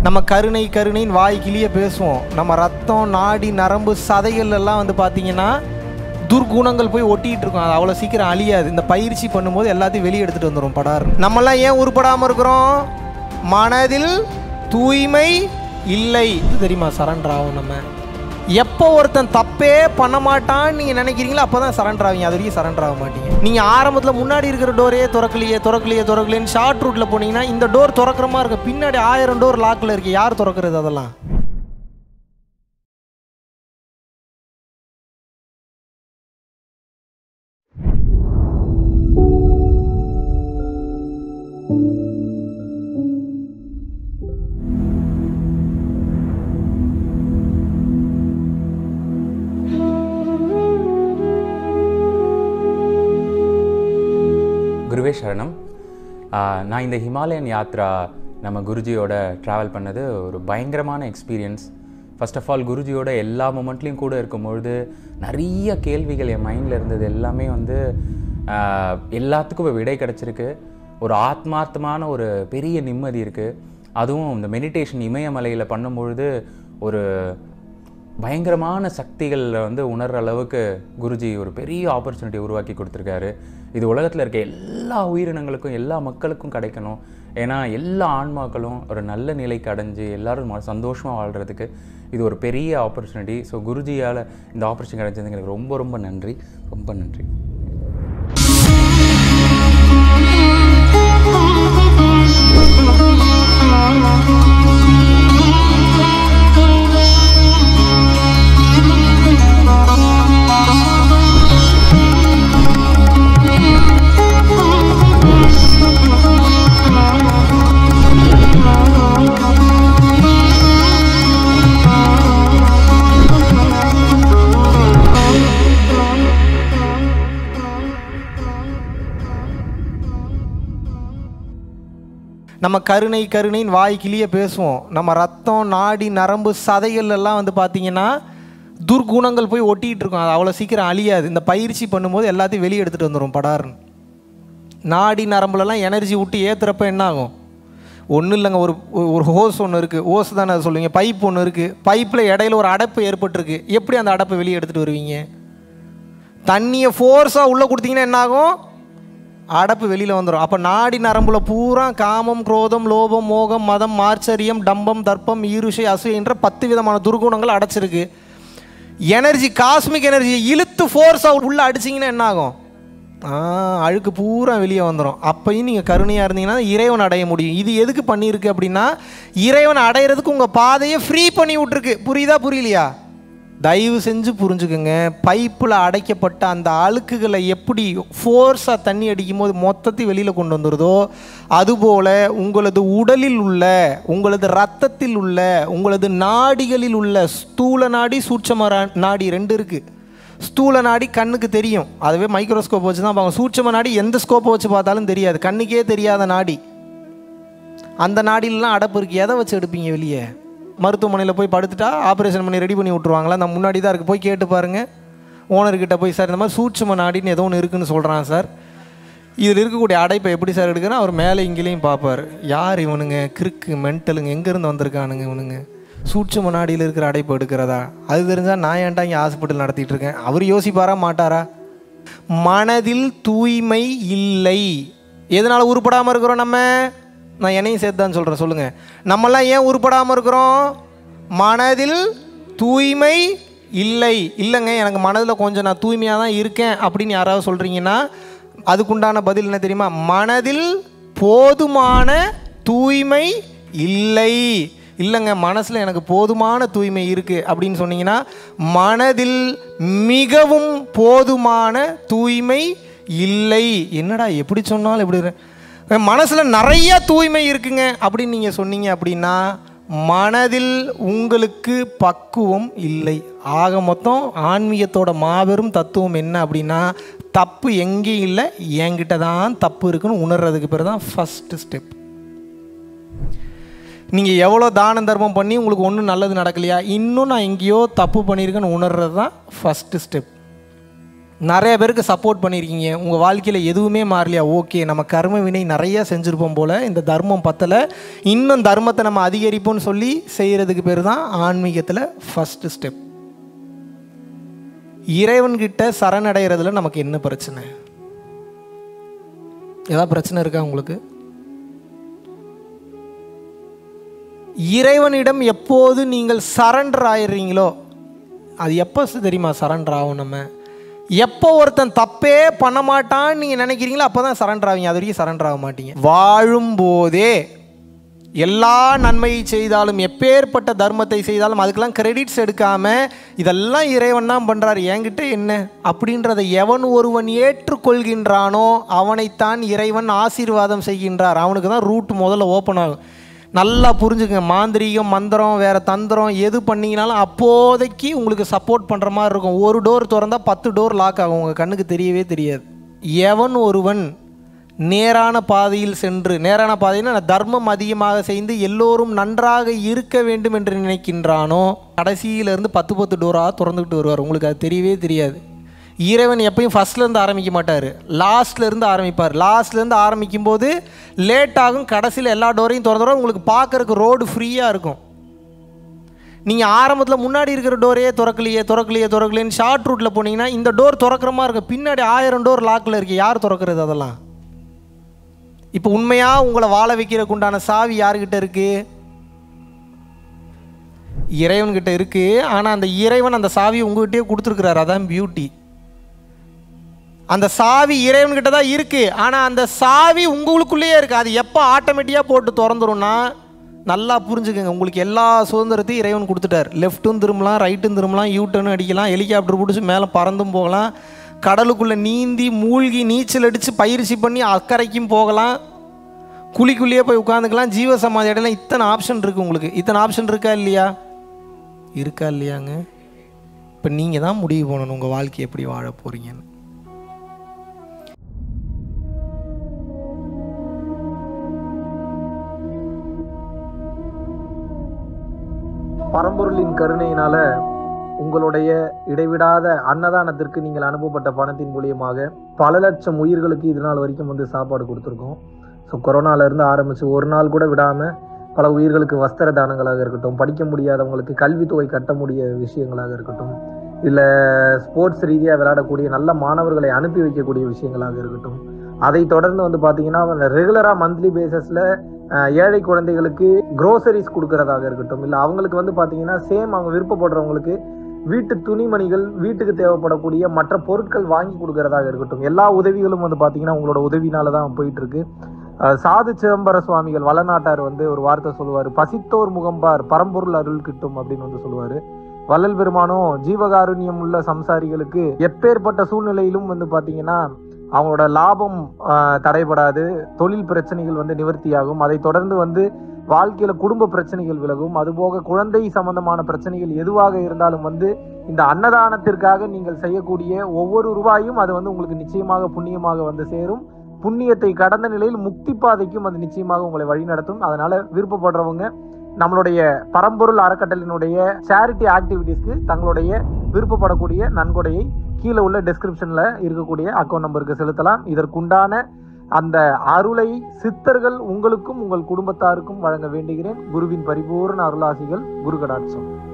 நம்ம கருணை கருணைன்னு வாய் கிளிய பேசுவோம் நம்ம ரத்தம் நாடி நரம்பு சதைகள் எல்லாம் வந்து பார்த்தீங்கன்னா துர்குணங்கள் போய் ஒட்டிகிட்டு இருக்கும் அது அவ்வளோ சீக்கிரம் அழியாது இந்த பயிற்சி பண்ணும்போது எல்லாத்தையும் வெளியே எடுத்துகிட்டு வந்துடும் படார் நம்மலாம் ஏன் உருப்படாமல் இருக்கிறோம் மனதில் தூய்மை இல்லை இது தெரியுமா சரண்டர் ஆகும் நம்ம எப்போ ஒருத்தன் தப்பே பண்ண மாட்டான்னு நீங்கள் நினைக்கிறீங்களோ அப்போ தான் சரண்டர் ஆவீங்க அது வரைக்கும் சரண்டர் ஆக மாட்டீங்க நீங்கள் ஆரம்பத்தில் முன்னாடி இருக்கிற டோரே திறக்கலையே திறக்கலையே திறக்கலையேன்னு ஷார்ட் ரூட்டில் போனீங்கன்னா இந்த டோர் திறக்கிற மாதிரி இருக்கு பின்னாடி ஆயிரம் டோர் லாக்கில் இருக்கு யார் திறக்கிறது அதெல்லாம் குருவே சரணம் ஆஹ் நான் இந்த ஹிமாலயன் யாத்ரா நம்ம குருஜியோட ட்ராவல் பண்ணது ஒரு பயங்கரமான எக்ஸ்பீரியன்ஸ் ஃபர்ஸ்ட் ஆஃப் ஆல் குருஜியோட எல்லா மூமெண்ட்லேயும் கூட இருக்கும்பொழுது நிறைய கேள்விகள் என் மைண்டில் இருந்தது எல்லாமே வந்து ஆஹ் எல்லாத்துக்கும் ஒரு விடை கிடச்சிருக்கு ஒரு ஆத்மார்த்தமான ஒரு பெரிய நிம்மதி இருக்குது அதுவும் இந்த மெடிடேஷன் இமயமலையில் பண்ணும்பொழுது ஒரு பயங்கரமான சக்திகளில் வந்து உணர்ற அளவுக்கு குருஜி ஒரு பெரிய ஆப்பர்ச்சுனிட்டி உருவாக்கி கொடுத்துருக்காரு இது உலகத்தில் இருக்க எல்லா உயிரினங்களுக்கும் எல்லா மக்களுக்கும் கிடைக்கணும் ஏன்னா எல்லா ஆன்மாக்களும் ஒரு நல்ல நிலைக்கு அடைஞ்சு எல்லாரும் ம- சந்தோஷமா வாழ்கிறதுக்கு இது ஒரு பெரிய ஆப்பர்ச்சுனிட்டி ஸோ குருஜியால் இந்த ஆப்பர்ச்சுனிட்டி கிடைச்சதுக்கு எனக்கு ரொம்ப ரொம்ப நன்றி ரொம்ப நன்றி நம்ம கருணை கருணைன்னு வாய் கிளிய பேசுவோம் நம்ம ரத்தம் நாடி நரம்பு சதைகள் எல்லாம் வந்து பார்த்தீங்கன்னா துர்குணங்கள் போய் ஒட்டிகிட்டு இருக்கும் அது அவ்வளோ சீக்கிரம் அழியாது இந்த பயிற்சி பண்ணும்போது எல்லாத்தையும் வெளியே எடுத்துகிட்டு வந்துடும் படார்னு நாடி நரம்புலலாம் எனர்ஜி விட்டு ஏற்றுறப்ப என்ன ஆகும் ஒன்றும் இல்லைங்க ஒரு ஒரு- ஒரு ஹோஸ் ஒன்று இருக்குது ஹோஸ் தானே அது சொல்லுவீங்க பைப் ஒன்று இருக்குது பைப்பில் இடையில ஒரு அடைப்பு ஏற்பட்டிருக்கு எப்படி அந்த அடைப்பை வெளியே எடுத்துகிட்டு வருவீங்க தண்ணியை ஃபோர்ஸாக உள்ளே கொடுத்தீங்கன்னா என்ன ஆகும் அடப்பு வெளியில் வந்துடும் அப்போ நாடி நரம்புல பூரா காமம் குரோதம் லோபம் மோகம் மதம் மார்ச்சரியம் டம்பம் தர்ப்பம் ஈருஷை அசூயை என்ற பத்து விதமான துர்குணங்கள் அடைச்சிருக்கு எனர்ஜி காஸ்மிக் எனர்ஜியை இழுத்து ஃபோர்ஸாக உள்ளே அடிச்சிங்கன்னா என்ன ஆகும் ஆ, அழுக்கு பூரா வெளியே வந்துடும் அப்பயும் நீங்கள் கருணையாக இருந்தீங்கன்னா இறைவன் அடைய முடியும் இது எதுக்கு பண்ணியிருக்கு அப்படின்னா இறைவன் அடையிறதுக்கு உங்கள் பாதையை ஃப்ரீ பண்ணி விட்ருக்கு புரியுதா புரியலையா தயவு செஞ்சு புரிஞ்சுக்குங்க பைப்பில் அடைக்கப்பட்ட அந்த அழுக்குகளை எப்படி ஃபோர்ஸாக தண்ணி அடிக்கும் போது மொத்தத்தையும் வெளியில் கொண்டு வந்துடுதோ அதுபோல் உங்களது உடலில் உள்ள உங்களது ரத்தத்தில் உள்ள உங்களது நாடிகளில் உள்ள ஸ்தூல நாடி சூட்சம ரா- நாடி ரெண்டு இருக்குது ஸ்தூல நாடி கண்ணுக்கு தெரியும் அதுவே மைக்ரோஸ்கோப் வச்சு தான் பார்க்கணும் சூட்சம நாடி எந்த ஸ்கோப்பை வச்சு பார்த்தாலும் தெரியாது கண்ணுக்கே தெரியாத நாடி அந்த நாடியிலலாம் அடப்பு இருக்குது எதை வச்சு எடுப்பீங்க வெளியே மருத்துவமனையில் போய் படுத்துட்டா ஆப்ரேஷன் பண்ணி ரெடி பண்ணி விட்ருவாங்களா அந்த முன்னாடி தான் இருக்குது போய் கேட்டு பாருங்கள் ஓனர்கிட்ட போய் சார் இந்த மாதிரி சூட்சும நாடின்னு ஏதோ ஒன்று இருக்குன்னு சொல்கிறான் சார் இதில் இருக்கக்கூடிய அடைப்பை எப்படி சார் எடுக்கிறேன் அவர் மேலே இங்கேயும் பார்ப்பார் யார் இவனுங்க கிறுக்கு மென்டலுங்க எங்கேருந்து வந்திருக்கானுங்க இவனுங்க சூட்சும நாடியில் இருக்கிற அடைப்பு எடுக்கிறதா அது தெரிஞ்சால் நான் ஏன்டா இங்கே ஹாஸ்பிட்டல் நடத்திட்டு இருக்கேன் அவர் யோசிப்பாரா மாட்டாரா மனதில் தூய்மை இல்லை எதனால் உருப்படாமல் இருக்கிறோம் நம்ம நான் என்னையும் சேர்த்து தான் சொல்கிறேன் சொல்லுங்கள் நம்மலாம் ஏன் உருப்படாமல் இருக்கிறோம் மனதில் தூய்மை இல்லை இல்லைங்க எனக்கு மனதில் கொஞ்சம் நான் தூய்மையாக தான் இருக்கேன் அப்படின்னு யாராவது சொல்கிறீங்கன்னா அதுக்குண்டான பதில் என்ன தெரியுமா மனதில் போதுமான தூய்மை இல்லை இல்லைங்க மனசில் எனக்கு போதுமான தூய்மை இருக்குது அப்படின்னு சொன்னீங்கன்னா மனதில் மிகவும் போதுமான தூய்மை இல்லை என்னடா எப்படி சொன்னாலும் எப்படி இரு- மனசில் நிறைய தூய்மை இருக்குங்க அப்படின்னு நீங்கள் சொன்னீங்க அப்படின்னா மனதில் உங்களுக்கு பக்குவம் இல்லை ஆக மொத்தம் ஆன்மீகத்தோட மாபெரும் தத்துவம் என்ன அப்படின்னா தப்பு எங்கேயும் இல்லை என்கிட்ட தான் தப்பு இருக்குன்னு உணர்றதுக்கு பேர் தான் ஃபஸ்ட்டு ஸ்டெப் நீங்கள் எவ்வளோ தான தர்மம் பண்ணி உங்களுக்கு ஒன்றும் நல்லது நடக்கலையா இன்னும் நான் எங்கேயோ தப்பு பண்ணியிருக்கேன்னு உணர்றது தான் ஃபஸ்ட்டு ஸ்டெப் நிறைய பேருக்கு சப்போர்ட் பண்ணியிருக்கீங்க உங்கள் வாழ்க்கையில் எதுவுமே மாறலையா ஓகே நம்ம கர்ம வினை நிறைய செஞ்சுருப்போம் போல் இந்த தர்மம் பத்தலை இன்னும் தர்மத்தை நம்ம அதிகரிப்போம்னு சொல்லி செய்கிறதுக்கு பேர் தான் ஆன்மீகத்தில் ஃபஸ்ட்டு ஸ்டெப் இறைவன்கிட்ட சரணடைகிறதுல நமக்கு என்ன பிரச்சனை ஏதாவது பிரச்சனை இருக்கா உங்களுக்கு இறைவனிடம் எப்போது நீங்கள் சரண்டர் ஆயிடுறீங்களோ அது எப்போ தெரியுமா சரண்டர் ஆகும் நம்ம எப்போ ஒருத்தன் தப்பே பண்ண மாட்டான்னு நீங்கள் நினைக்கிறீங்களோ அப்போ தான் சரண்டர் ஆவீங்க அது வரைக்கும் சரண்டர் ஆக மாட்டீங்க வாழும்போதே எல்லா நன்மையை செய்தாலும் எப்பேற்பட்ட தர்மத்தை செய்தாலும் அதுக்கெல்லாம் கிரெடிட்ஸ் எடுக்காமல் இதெல்லாம் இறைவன் தான் பண்ணுறாரு என்கிட்ட என்ன அப்படின்றத எவன் ஒருவன் ஏற்றுக்கொள்கின்றானோ அவனைத்தான் இறைவன் ஆசீர்வாதம் செய்கின்றார் அவனுக்கு தான் ரூட் முதல்ல ஓப்பன் ஆகும் நல்லா புரிஞ்சுக்கங்க மாந்திரீகம் மந்திரம் வேறு தந்திரம் எது பண்ணீங்கனாலும் அப்போதைக்கு உங்களுக்கு சப்போர்ட் பண்ணுற மாதிரி இருக்கும் ஒரு டோர் திறந்தா பத்து டோர் லாக் ஆகும் உங்கள் கண்ணுக்கு தெரியவே தெரியாது எவன் ஒருவன் நேரான பாதையில் சென்று நேரான பாதையில் தர்மம் அதிகமாக செய்து எல்லோரும் நன்றாக இருக்க வேண்டும் என்று நினைக்கின்றானோ கடைசியிலேருந்து பத்து பத்து டோராக திறந்துக்கிட்டு வருவார் உங்களுக்கு அது தெரியவே தெரியாது இறைவன் எப்பயும் ஃபஸ்ட்லேருந்து ஆரம்பிக்க மாட்டார் லாஸ்ட்லேருந்து ஆரம்பிப்பார் லாஸ்ட்லேருந்து ஆரம்பிக்கும் போது லேட் ஆகும் கடைசியில் எல்லா டோரையும் திறந்துடும் உங்களுக்கு பார்க்கறதுக்கு ரோடு ஃப்ரீயாக இருக்கும் நீங்கள் ஆரம்பத்தில் முன்னாடி இருக்கிற டோரையே திறக்கலையே திறக்கலையே திறக்கலையேன்னு ஷார்ட் ரூட்டில் போனீங்கன்னா இந்த டோர் திறக்கிற மாதிரி இருக்கும் பின்னாடி ஆயிரம் டோர் லாக்கில் இருக்கு யார் திறக்கிறது அதெல்லாம் இப்போ உண்மையாக உங்களை வாழ வைக்கிறதுக்கு உண்டான சாவி யாருக்கிட்ட இருக்குது இறைவன்கிட்ட இருக்குது ஆனால் அந்த இறைவன் அந்த சாவி உங்ககிட்டயே கொடுத்துருக்குறாரு அதான் பியூட்டி அந்த சாவி இறைவன்கிட்ட தான் இருக்குது ஆனால் அந்த சாவி உங்களுக்குள்ளேயே இருக்குது அது எப்போ ஆட்டோமேட்டிக்காக போட்டு திறந்துரும்னா நல்லா புரிஞ்சுக்கங்க உங்களுக்கு எல்லா சுதந்திரத்தையும் இறைவன் கொடுத்துட்டார் லெஃப்ட்டும் திரும்பலாம் ரைட்டும் திரும்பலாம் யூ டர்ன் அடிக்கலாம் ஹெலிகாப்டர் பிடிச்சி மேலே பறந்தும் போகலாம் கடலுக்குள்ளே நீந்தி மூழ்கி நீச்சல் அடித்து பயிற்சி பண்ணி அக்கறைக்கும் போகலாம் குழிக்குள்ளேயே போய் உட்காந்துக்கலாம் ஜீவ சமாதி இடையில இத்தனை ஆப்ஷன் இருக்குது உங்களுக்கு இத்தனை ஆப்ஷன் இருக்கா இல்லையா இருக்கா இல்லையாங்க இப்போ நீங்கள் தான் முடிவு பண்ணணும் உங்கள் வாழ்க்கை எப்படி வாழ போகிறீங்கன்னு பரம்பொருளின் கருணையினால உங்களுடைய இடைவிடாத அன்னதானத்திற்கு நீங்கள் அனுப்பப்பட்ட பணத்தின் மூலியமாக பல லட்சம் உயிர்களுக்கு இது நாள் வரைக்கும் வந்து சாப்பாடு கொடுத்துருக்கோம் ஸோ கொரோனாலேருந்து ஆரம்பித்து ஒரு நாள் கூட விடாமல் பல உயிர்களுக்கு வஸ்திர தானங்களாக இருக்கட்டும் படிக்க முடியாதவங்களுக்கு கல்வித்தொகை கட்ட முடிய விஷயங்களாக இருக்கட்டும் இல்லை ஸ்போர்ட்ஸ் ரீதியாக விளையாடக்கூடிய நல்ல மாணவர்களை அனுப்பி வைக்கக்கூடிய விஷயங்களாக இருக்கட்டும் அதை தொடர்ந்து வந்து பார்த்தீங்கன்னா ரெகுலராக மந்த்லி பேசிஸில் ஏழை குழந்தைகளுக்கு க்ரோசரிஸ் கொடுக்கறதாக இருக்கட்டும் இல்லை அவங்களுக்கு வந்து பார்த்தீங்கன்னா சேம் அவங்க விருப்பப்படுறவங்களுக்கு வீட்டு துணிமணிகள் வீட்டுக்கு தேவைப்படக்கூடிய மற்ற பொருட்கள் வாங்கி கொடுக்கறதாக இருக்கட்டும் எல்லா உதவிகளும் வந்து பார்த்தீங்கன்னா உங்களோட உதவினால தான் போயிட்டு இருக்கு அஹ் சாது சிதம்பர சுவாமிகள் வளநாட்டார் வந்து ஒரு வார்த்தை சொல்லுவார் பசித்தோர் முகம்பார் பரம்பொருள் அருள் கிட்டும் அப்படின்னு வந்து சொல்லுவார் வள்ளல் பெருமானும் ஜீவகாருண்யம் உள்ள சம்சாரிகளுக்கு எப்பேற்பட்ட சூழ்நிலையிலும் வந்து பார்த்தீங்கன்னா அவங்களோட லாபம் ஆஹ், தடைபடாது தொழில் பிரச்சனைகள் வந்து நிவர்த்தியாகும் அதை தொடர்ந்து வந்து வாழ்க்கையில குடும்ப பிரச்சனைகள் விலகும் அதுபோக குழந்தை சம்பந்தமான பிரச்சனைகள் எதுவாக இருந்தாலும் வந்து இந்த அன்னதானத்திற்காக நீங்கள் செய்யக்கூடிய ஒவ்வொரு ரூபாயும் அது வந்து உங்களுக்கு நிச்சயமாக புண்ணியமாக வந்து சேரும் புண்ணியத்தை கடந்த நிலையில் முக்தி பாதைக்கும் அது நிச்சயமாக உங்களை வழிநடத்தும் அதனால விருப்பப்படுறவங்க நம்மளுடைய பரம்பொருள் அறக்கட்டளினுடைய சேரிட்டி ஆக்டிவிட்டீஸ்க்கு தங்களுடைய விருப்பப்படக்கூடிய நன்கொடையை கீழே உள்ள டெஸ்கிரிப்ஷன்ல இருக்கக்கூடிய அக்கௌண்ட் நம்பருக்கு செலுத்தலாம் இதற்குண்டான அந்த அருளை சித்தர்கள் உங்களுக்கும் உங்கள் குடும்பத்தாருக்கும் வழங்க வேண்டுகிறேன் குருவின் பரிபூர்ண அருளாசிகள் குரு கடாட்சம்